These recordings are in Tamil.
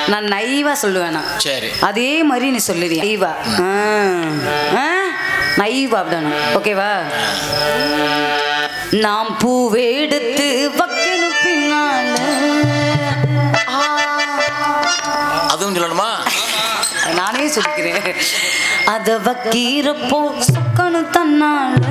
நான் நைவா சொல்லுவேன் நான் சரி அதே மாதிரி நீ சொல்லுறீ நைவா ஆ. ஆ? நைவா அப்படின்னா ஓகேவா நாம் பூவெடுத்து வைக்கணும் பின்னால ஆ. அதுவும் சொல்லணுமா நானே சொல்லிக்கிறேன் அத வக்கீரப்போ சுக்கணும் தன்னால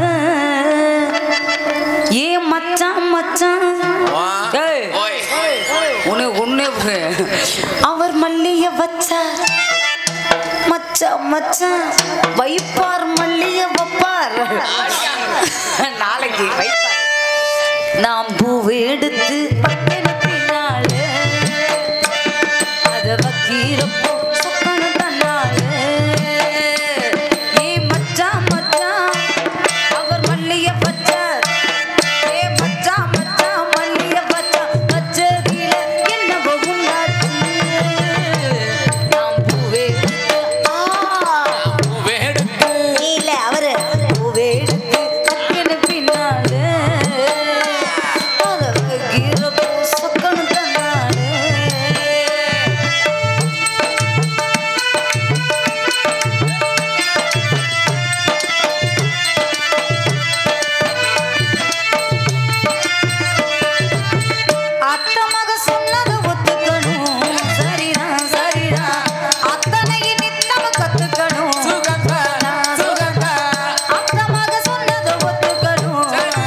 ஏ மச்சான் மச்சான் வா. ஏய். ஓய். உன்னை ஒண்ணே விடு. அவர் மல்லிய வச்சார் மச்சான் மச்சான் வைப்பார் மல்லிய வைப்பார் நாளைக்கு வைப்பார் நாம் பூவை எடுத்து பட்டன பின்னாலே அத வக்கீரப்போ சொக்கன தன்னாலே ஏ மச்சான் மச்சான் அவர் மல்லிய வச்சார் ஏ மச்சான் மச்சான் மல்லிய வச்சார் வச்சதில என்னவோ உண்டாச்சு நாம் பூவே ஆ வேடுத்து இல்ல அவரு பூவே எடுத்து பக்கன பின்னாலே அத வக்கீரப்போ சொக்கன தன்னாலே அத்தமக சொன்னது ஒத்துக்கணும் சரிதான் சரிதான் அத்தனையும் நித்தம கத்துக்கணும் அத்தமக சொன்னது ஒத்துக்கணும்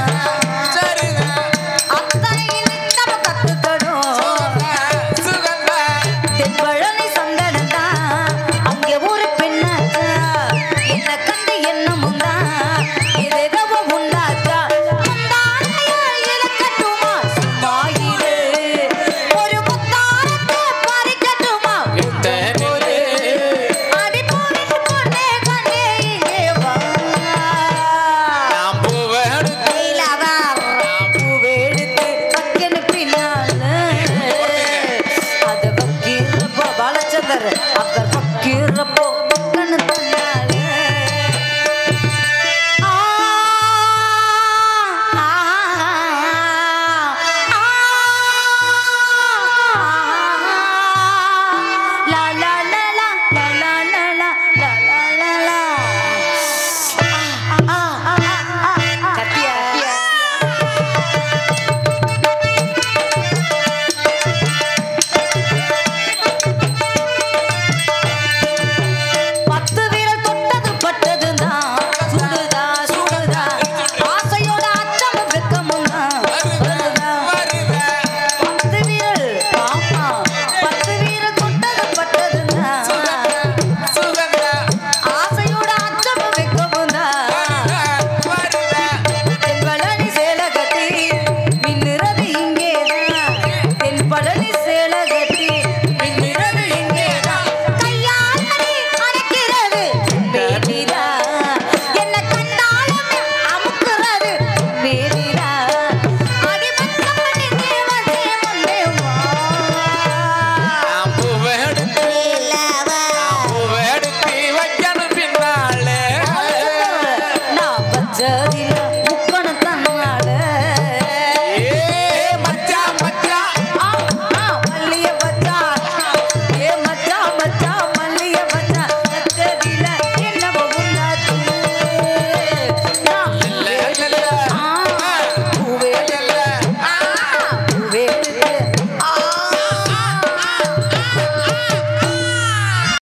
அத்தனையும் நித்தம கத்துக்கணும் தென்பழனி சந்தனம் தான் அங்கே ஒரு பெண்ணாச்சா என்ன கண்டு என்ன முந்தா எதேதோ உண்டாச்சா முந்தானையா இழக்கட்டுமா சும்மா இரு ஒரு முத்தாரத்தை பறிக்கட்டுமா விட்டனிலே. அடி போரிட்டு பொண்ணே கண்ணே இங்கே வா நாம் பூவேடுத்து நீலவார் பூவெடுத்து பக்கன பின்னால அத வக்கீல் பாலச்சந்தர்